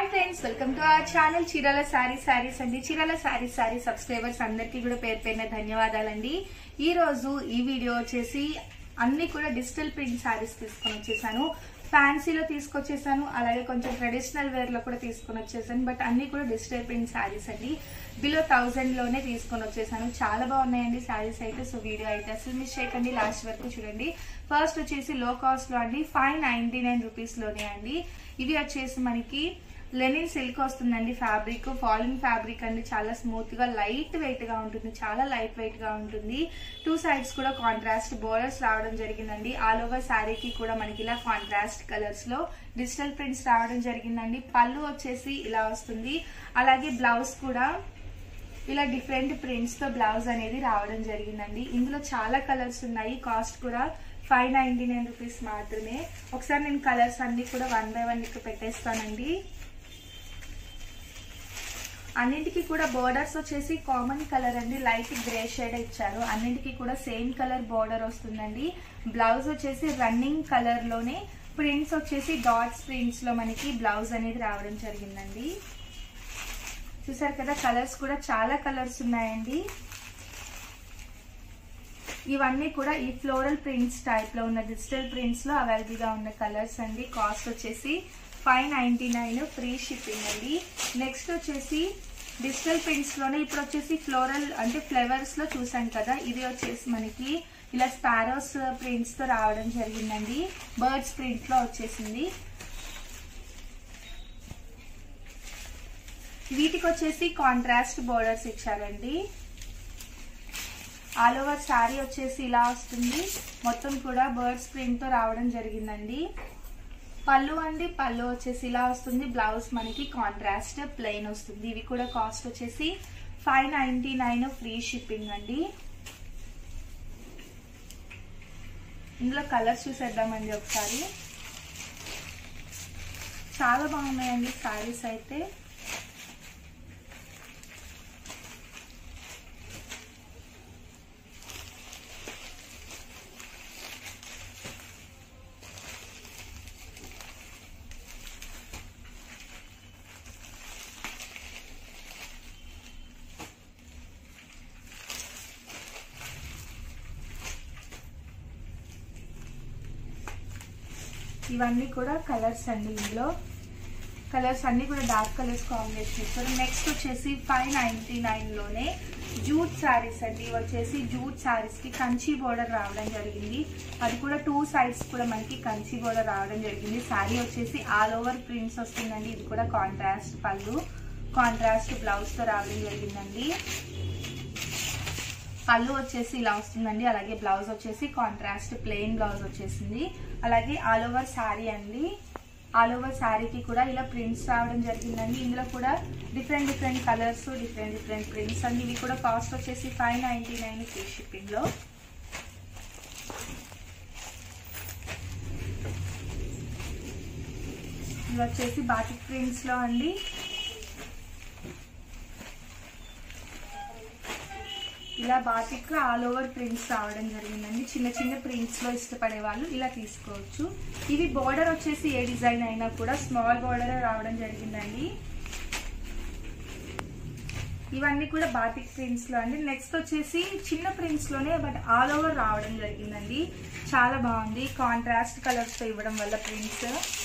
friends welcome to our channel Chirala sari saris అండి Chirala sorry sorry subscribers అందరికీ కూడా పేరు పేరున ధన్యవాదాలండి ఈ రోజు ఈ వీడియో వచ్చేసి అన్ని కూడా డిజిటల్ ప్రింట్ సారీస్ తీసుకొని వచ్చేసాను ఫ్యాన్సీలో తీసుకొచ్చేసాను అలాగే కొంచెం ట్రెడిషనల్ వేర్ లో కూడా తీసుకొని వచ్చేసాను బట్ అన్ని కూడా డిజిటల్ ప్రింట్ సారీస్ అండి బిలో థౌజండ్ లోనే తీసుకొని వచ్చేసాను చాలా బాగున్నాయండి సారీస్ అయితే సో వీడియో అయితే అసలు మిస్ చేయకండి లాస్ట్ వరకు చూడండి ఫస్ట్ వచ్చేసి లో కాస్ట్ లో అండి ఫైవ్ నైన్టీ నైన్ రూపీస్ లోనే అండి ఇవి వచ్చేసి మనకి లెనిన్ సిల్క్ వస్తుందండి ఫ్యాబ్రిక్ ఫాలింగ్ ఫ్యాబ్రిక్ అండి చాలా స్మూత్ గా లైట్ వెయిట్ గా ఉంటుంది చాలా లైట్ వెయిట్ గా ఉంటుంది టూ సైడ్స్ కూడా కాంట్రాస్ట్ బోర్డర్స్ రావడం జరిగిందండి ఆల్ ఓవర్ శారీకి కూడా మనకి ఇలా కాంట్రాస్ట్ కలర్స్ లో డిజిటల్ ప్రింట్స్ రావడం జరిగిందండి పళ్ళు వచ్చేసి ఇలా వస్తుంది అలాగే బ్లౌజ్ కూడా ఇలా డిఫరెంట్ ప్రింట్స్ తో బ్లౌజ్ అనేది రావడం జరిగిందండి ఇందులో చాలా కలర్స్ ఉన్నాయి కాస్ట్ కూడా ఫైవ్ నైన్టీ నైన్ రూపీస్ మాత్రమే ఒకసారి నేను కలర్స్ అన్ని కూడా వన్ బై వన్ ఇక్కడ పెట్టేస్తానండి అన్నింటికి కూడా బోర్డర్స్ వచ్చేసి కామన్ కలర్ అండి లైట్ గ్రే షేడ్ ఇచ్చారు అన్నింటికి కూడా సేమ్ కలర్ బోర్డర్ వస్తుందండి బ్లౌజ్ వచ్చేసి రన్నింగ్ కలర్ లోనే ప్రింట్స్ వచ్చేసి డాట్స్ ప్రింట్స్ లో మనకి బ్లౌజ్ అనేది రావడం జరిగిందండి చూసారు కదా కలర్స్ కూడా చాలా కలర్స్ ఉన్నాయండి ఇవన్నీ కూడా ఈ ఫ్లోరల్ ప్రింట్స్ టైప్ లో ఉన్న డిజిటల్ ప్రింట్స్ లో అవైలబుల్ గా ఉన్న కలర్స్ అండి కాస్ట్ వచ్చేసి five ninety nine free shipping అండి నెక్స్ట్ వచ్చేసి డిజిటల్ ప్రింట్స్ లోనే ఇప్పుడు వచ్చేసి ఫ్లోరల్ అంటే ఫ్లవర్స్ లో చూసాం కదా ఇది వచ్చేసి మనకి ఇలా స్పారోస్ ప్రింట్స్ తో రావడం జరిగిందండి బర్డ్స్ ప్రింట్ లో వచ్చేసింది వీటికి వచ్చేసి కాంట్రాస్ట్ బోర్డర్స్ ఇచ్చారండి ఆల్ ఓవర్ శారీ వచ్చేసి ఇలా వస్తుంది మొత్తం కూడా బర్డ్స్ ప్రింట్ తో రావడం జరిగిందండి పళ్ళు అండి పళ్ళు వచ్చేసి ఇలా వస్తుంది బ్లౌజ్ మనకి కాంట్రాస్ట్ ప్లెయిన్ వస్తుంది ఇవి కూడా కాస్ట్ వచ్చేసి five ninety nine free shipping అండి ఇందులో కలర్స్ చూసేద్దామండి ఒకసారి చాలా బాగున్నాయండి శారీస్ అయితే ఇవన్నీ కూడా కలర్స్ అండి ఇందులో కలర్స్ అన్ని కూడా డార్క్ కలర్స్ కాంబినేషన్ ఇస్తారు నెక్స్ట్ వచ్చేసి ఫైవ్ నైన్టీ నైన్ లోనే జూట్ శారీస్ అండి ఇవి వచ్చేసి జూట్ శారీస్ కి కంచి బోర్డర్ రావడం జరిగింది అది కూడా టూ సైడ్స్ కూడా మనకి కంచి బోర్డర్ రావడం జరిగింది శారీ వచ్చేసి ఆల్ ఓవర్ ప్రింట్స్ వస్తుందండి ఇది కూడా కాంట్రాస్ట్ పళ్ళు కాంట్రాస్ట్ బ్లౌజ్ తో రావడం జరిగిందండి పళ్ళు వచ్చేసి ఇలా వస్తుందండి అలాగే బ్లౌజ్ వచ్చేసి కాంట్రాస్ట్ ప్లెయిన్ బ్లౌజ్ వచ్చేసింది అలాగే ఆల్ ఓవర్ శారీ అండి ఆల్ ఓవర్ శారీకి కూడా ఇలా ప్రింట్స్ రావడం జరిగిందండి ఇందులో కూడా different different colours different different prints అండి ఇవి కూడా కాస్ట్ వచ్చేసి five ninety nine free shipping లో ఇవి వచ్చేసి బాటిక్ ప్రింట్స్ లో అండి ఇలా బాటిక్ లో ఆల్ ఓవర్ ప్రింట్స్ రావడం జరిగిందండి చిన్న చిన్న ప్రింట్స్ లో ఇష్టపడే వాళ్ళు ఇలా తీసుకోవచ్చు ఇవి బోర్డర్ వచ్చేసి ఏ డిజైన్ అయినా కూడా స్మాల్ బోర్డర్ రావడం జరిగిందండి ఇవన్నీ కూడా బాటిక్ ప్రింట్స్ లో అండి నెక్స్ట్ వచ్చేసి చిన్న ప్రింట్స్ లోనే బట్ ఆల్ ఓవర్ రావడం జరిగిందండి చాలా బాగుంది కాంట్రాస్ట్ కలర్స్ తో ఇవ్వడం వల్ల ప్రింట్స్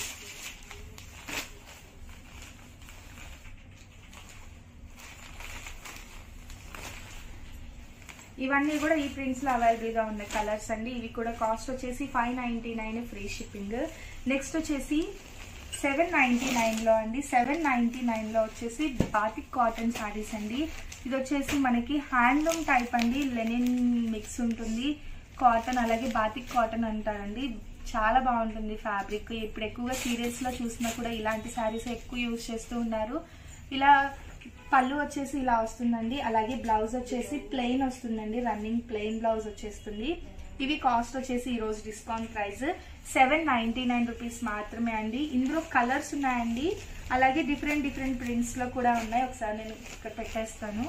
ఇవన్నీ కూడా ఈ ప్రింట్స్ లో అవైలబుల్ గా ఉన్న కలర్స్ అండి ఇవి కూడా కాస్ట్ వచ్చేసి five ninety nine free shipping next వచ్చేసి సెవెన్ నైన్టీ నైన్ లో అండి సెవెన్ నైన్టీ నైన్ లో వచ్చేసి బాటిక్ కాటన్ శారీస్ అండి ఇది వచ్చేసి మనకి హ్యాండ్లూమ్ టైప్ అండి లెనిన్ మిక్స్ ఉంటుంది కాటన్ అలాగే బాతిక్ కాటన్ అంటారండి చాలా బాగుంటుంది ఫ్యాబ్రిక్ ఇప్పుడు ఎక్కువగా సీరియల్స్ లో చూసినా కూడా ఇలాంటి శారీస్ ఎక్కువ యూజ్ చేస్తూ ఉన్నారు ఇలా పళ్ళు వచ్చేసి ఇలా వస్తుందండి అలాగే బ్లౌజ్ వచ్చేసి ప్లెయిన్ వస్తుందండి రన్నింగ్ ప్లెయిన్ బ్లౌజ్ వచ్చేస్తుంది ఇవి కాస్ట్ వచ్చేసి ఈ రోజు discount price seven ninety nine rupees మాత్రమే అండి ఇందులో కలర్స్ ఉన్నాయండి అలాగే డిఫరెంట్ డిఫరెంట్ ప్రింట్స్ లో కూడా ఉన్నాయి ఒకసారి నేను ఇక్కడ పెట్టేస్తాను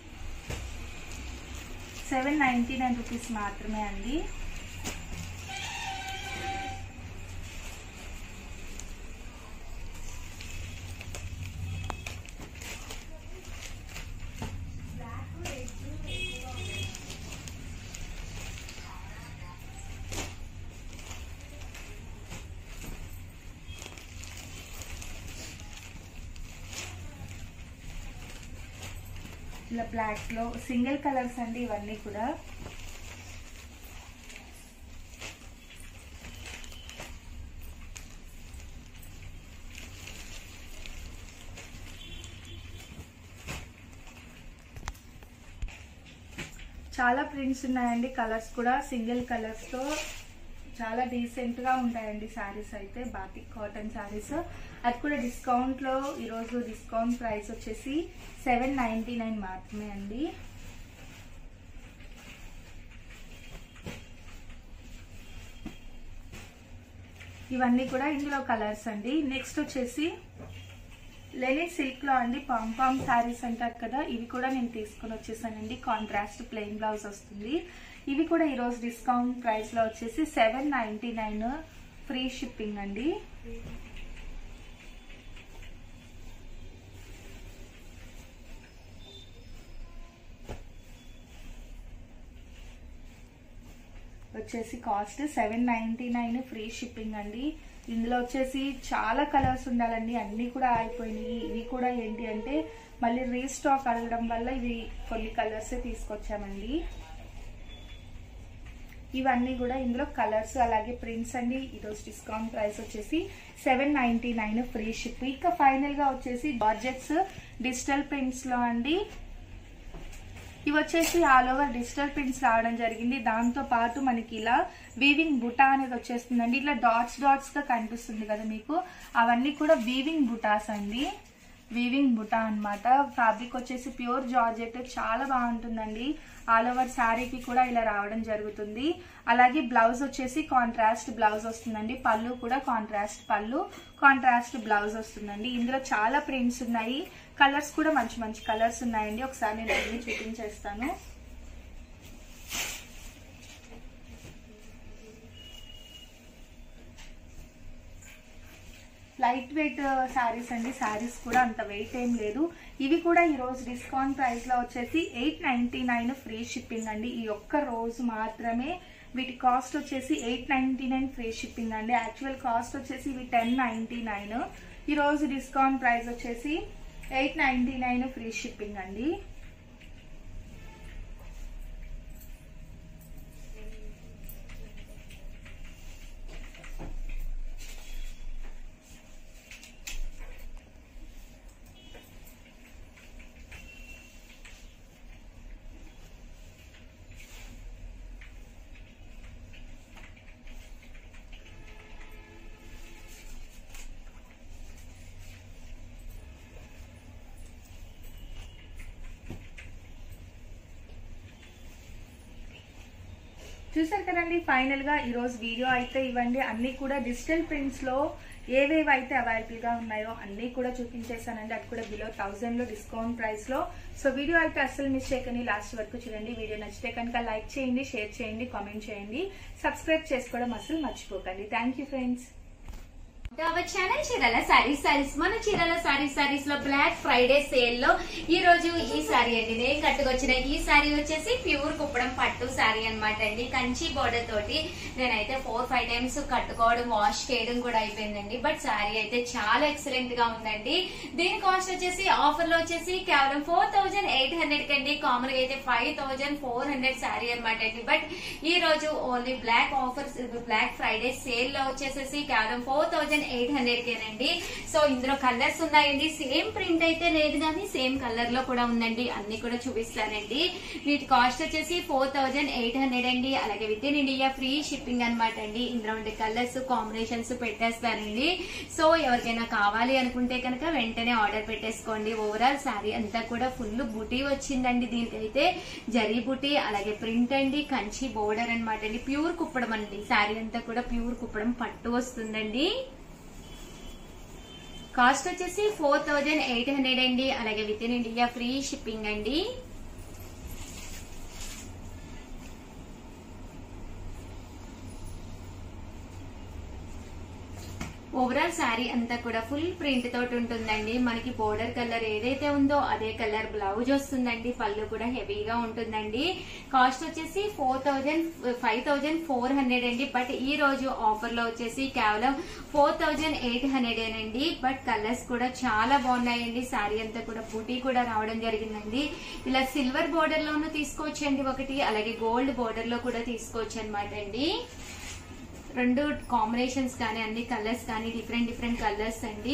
సెవెన్ నైన్టీ నైన్ రూపీస్ మాత్రమే అండి ఇలా బ్లాక్ లో సింగిల్ కలర్స్ అండి ఇవన్నీ కూడా చాలా ప్రింట్స్ ఉన్నాయండి కలర్స్ కూడా సింగిల్ కలర్స్ తో చాలా డీసెంట్ గా ఉంటాయండి శారీస్ అయితే బాతిక్ కాటన్ శారీస్ అది కూడా డిస్కౌంట్ లో ఈరోజు డిస్కౌంట్ ప్రైస్ వచ్చేసి సెవెన్ నైన్టీ నైన్ మాత్రమే అండి ఇవన్నీ కూడా ఇందులో కలర్స్ అండి నెక్స్ట్ వచ్చేసి లెనిన్ సిల్క్ లో అండి పాంపామ్ శారీస్ అంటారు కదా ఇవి కూడా నేను తీసుకుని వచ్చేసానండి కాంట్రాస్ట్ ప్లెయిన్ బ్లౌజ్ వస్తుంది ఇవి కూడా ఈరోజు డిస్కౌంట్ ప్రైస్ లో వచ్చేసి seven ninety nine free shipping అండి వచ్చేసి cost seven ninety nine free shipping అండి ఇందులో వచ్చేసి చాలా కలర్స్ ఉండాలండి అన్ని కూడా అయిపోయినాయి ఇవి కూడా ఏంటి అంటే మళ్ళీ రీస్టాక్ అడగడం వల్ల ఇవి కొన్ని కలర్స్ తీసుకొచ్చామండి ఇవన్నీ కూడా ఇందులో కలర్స్ అలాగే ప్రింట్స్ అండి ఈరోజు డిస్కౌంట్ ప్రైస్ వచ్చేసి seven ninety nine free ship ఇక ఫైనల్ గా వచ్చేసి బార్జెట్స్ డిజిటల్ ప్రింట్స్ లో అండి ఇవి వచ్చేసి ఆల్ ఓవర్ డిజిటల్ ప్రింట్స్ రావడం జరిగింది దాంతో పాటు మనకి ఇలా వీవింగ్ బుటా అనేది వచ్చేస్తుందండి ఇట్లా డాట్స్ డాట్స్ గా కనిపిస్తుంది కదా మీకు అవన్నీ కూడా వీవింగ్ బుటాస్ అండి వీవింగ్ బుటా అన్నమాట ఫ్యాబ్రిక్ వచ్చేసి ప్యూర్ జార్జెట్ చాలా బాగుంటుందండి ఆల్ ఓవర్ శారీకి కూడా ఇలా రావడం జరుగుతుంది అలాగే బ్లౌజ్ వచ్చేసి కాంట్రాస్ట్ బ్లౌజ్ వస్తుందండి పళ్ళు కూడా కాంట్రాస్ట్ పళ్ళు కాంట్రాస్ట్ బ్లౌజ్ వస్తుందండి ఇందులో చాలా ప్రింట్స్ ఉన్నాయి కలర్స్ కూడా మంచి మంచి కలర్స్ ఉన్నాయండి ఒకసారి నేను అన్ని చూపించేస్తాను లైట్ వెయిట్ శారీస్ అండి శారీస్ కూడా అంత వెయిట్ ఏం లేదు ఇవి కూడా ఈ రోజు డిస్కౌంట్ ప్రైస్ లో వచ్చేసి eight ninety nine free shipping అండి ఈ ఒక్క రోజు మాత్రమే వీటి కాస్ట్ వచ్చేసి eight ninety nine free shipping అండి యాక్చువల్ కాస్ట్ వచ్చేసి ఇవి టెన్ నైన్టీ నైన్ ఈ రోజు డిస్కౌంట్ ప్రైస్ వచ్చేసి eight ninety nine free shipping అండి చూసారు కదండి ఫైనల్ గా ఈ రోజు వీడియో అయితే ఇవ్వండి అన్ని కూడా డిజిటల్ ప్రింట్స్ లో ఏవేవి అయితే అవైలబుల్ గా ఉన్నాయో అన్ని కూడా చూపించేసానండి అది కూడా బిలో థౌసండ్ లో డిస్కౌంట్ ప్రైస్ లో సో వీడియో అయితే అస్సలు మిస్ చేయకండి లాస్ట్ వరకు చూడండి వీడియో నచ్చితే కనుక లైక్ చేయండి షేర్ చేయండి కామెంట్ చేయండి సబ్స్క్రైబ్ చేసుకోవడం అస్సలు మర్చిపోకండి thank you friends our channel Chirala saris saris మన చీరాల సారీస్ సారీస్ లో బ్లాక్ ఫ్రైడే సేల్ లో ఈ రోజు ఈ సారీ అండి నేను కట్టుకొచ్చిన ఈ సారీ వచ్చేసి ప్యూర్ కుప్పడం పట్టు సారీ అన్నమాట అండి కంచి బోర్డర్ తోటి నేనైతే ఫోర్ ఫైవ్ టైమ్స్ కట్టుకోవడం వాష్ చేయడం కూడా అయిపోయిందండి బట్ సారీ అయితే చాలా ఎక్సలెంట్ గా ఉందండి దీని కాస్ట్ వచ్చేసి ఆఫర్ లో వచ్చేసి కేవలం ఫోర్ థౌజండ్ ఎయిట్ హండ్రెడ్ కండి కామన్ గా అయితే five thousand four hundred sari అనమాట అండి బట్ ఈ రోజు only black offers Black Friday sale లో వచ్చేసేసి కేవలం ఫోర్ థౌజండ్ ఎయిట్ హండ్రెడ్ కేనండి సో ఇందులో కలర్స్ ఉన్నాయండి సేమ్ ప్రింట్ అయితే లేదు కానీ సేమ్ కలర్ లో కూడా ఉందండి అన్ని కూడా చూపిస్తానండి వీటి కాస్ట్ వచ్చేసి ఫోర్ థౌజండ్ ఎయిట్ హండ్రెడ్ అండి అలాగే with in India free shipping అనమాట అండి ఇందులో ఉండే కలర్స్ కాంబినేషన్స్ పెట్టేస్తానండి సో ఎవరికైనా కావాలి అనుకుంటే కనుక వెంటనే ఆర్డర్ పెట్టేసుకోండి ఓవరాల్ శారీ అంతా కూడా ఫుల్ బుటీ వచ్చిందండి దీనికైతే జరీ బుటీ అలాగే ప్రింట్ అండి కంచి బోర్డర్ అనమాట అండి ప్యూర్ కుప్పడం అండి శారీ అంతా కూడా ప్యూర్ కుప్పడం పట్టు వస్తుందండి కాస్ట్ వచ్చేసి ఫోర్ థౌజండ్ ఎయిట్ హండ్రెడ్ అండి అలాగే with in India free shipping అండి ఓవరాల్ శారీ అంతా కూడా ఫుల్ ప్రింట్ తోటి ఉంటుందండి మనకి బోర్డర్ కలర్ ఏదైతే ఉందో అదే కలర్ బ్లౌజ్ వస్తుందండి పళ్ళు కూడా హెవీగా ఉంటుందండి కాస్ట్ వచ్చేసి four thousand five thousand four hundred అండి బట్ ఈ రోజు ఆఫర్ లో వచ్చేసి కేవలం ఫోర్ థౌజండ్ ఎయిట్ హండ్రెడ్ అండి బట్ కలర్స్ కూడా చాలా బాగున్నాయండి శారీ అంతా కూడా బూటీ కూడా రావడం జరిగిందండి ఇలా సిల్వర్ బోర్డర్ లోనూ తీసుకోవచ్చండి ఒకటి అలాగే గోల్డ్ బోర్డర్ లో కూడా తీసుకోవచ్చు అనమాట అండి రెండు కాంబినేషన్స్ కానీ అన్ని కలర్స్ కానీ డిఫరెంట్ డిఫరెంట్ కలర్స్ అండి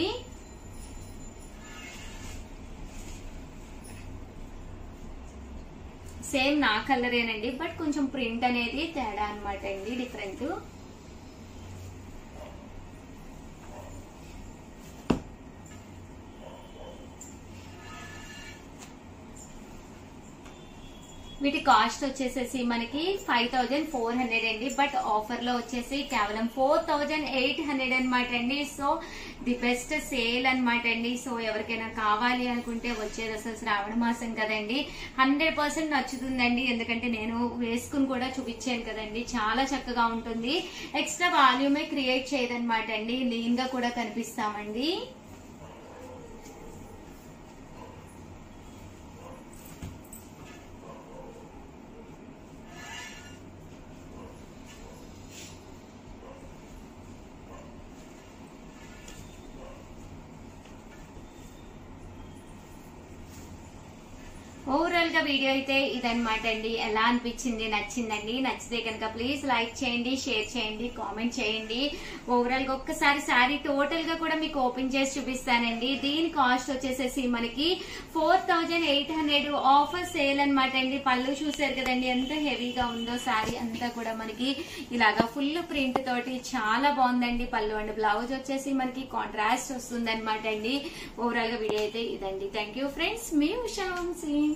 సేమ్ నా కలరేనండి బట్ కొంచెం ప్రింట్ అనేది తేడా అనమాట అండి డిఫరెంట్ వీటి కాస్ట్ వచ్చేసేసి మనకి ఫైవ్ థౌజండ్ ఫోర్ హండ్రెడ్ అండి బట్ ఆఫర్ లో వచ్చేసి కేవలం ఫోర్ థౌజండ్ ఎయిట్ హండ్రెడ్ అనమాట అండి సో ది బెస్ట్ సేల్ అనమాట అండి సో ఎవరికైనా కావాలి అనుకుంటే వచ్చేది అసలు శ్రావణ మాసం కదండి హండ్రెడ్ పర్సెంట్ నచ్చుతుందండి ఎందుకంటే నేను వేసుకుని కూడా చూపించాను కదండి చాలా చక్కగా ఉంటుంది ఎక్స్ట్రా వాల్యూమే క్రియేట్ చేయదనమాట అండి లీన్ గా కూడా కనిపిస్తామండి ఓవరాల్ గా వీడియో అయితే ఇదన్నమాట అండి ఎలా అనిపించింది నచ్చిందండి నచ్చితే కనుక ప్లీజ్ లైక్ చేయండి షేర్ చేయండి కామెంట్ చేయండి ఓవరాల్ గా ఒక్కసారి శారీ టోటల్ గా కూడా మీకు ఓపెన్ చేసి చూపిస్తానండి దీని కాస్ట్ వచ్చేసేసి మనకి four thousand eight hundred offer sale అనమాట అండి పళ్ళు చూసారు కదండి ఎంత హెవీగా ఉందో శారీ అంతా కూడా మనకి ఇలాగా ఫుల్ ప్రింట్ తోటి చాలా బాగుందండి పళ్ళు అండ్ బ్లౌజ్ వచ్చేసి మనకి కాంట్రాస్ట్ వస్తుంది అనమాట అండి ఓవరాల్ గా వీడియో అయితే ఇదండి థ్యాంక్ యూ ఫ్రెండ్స్ మీ ఉషా వంశీ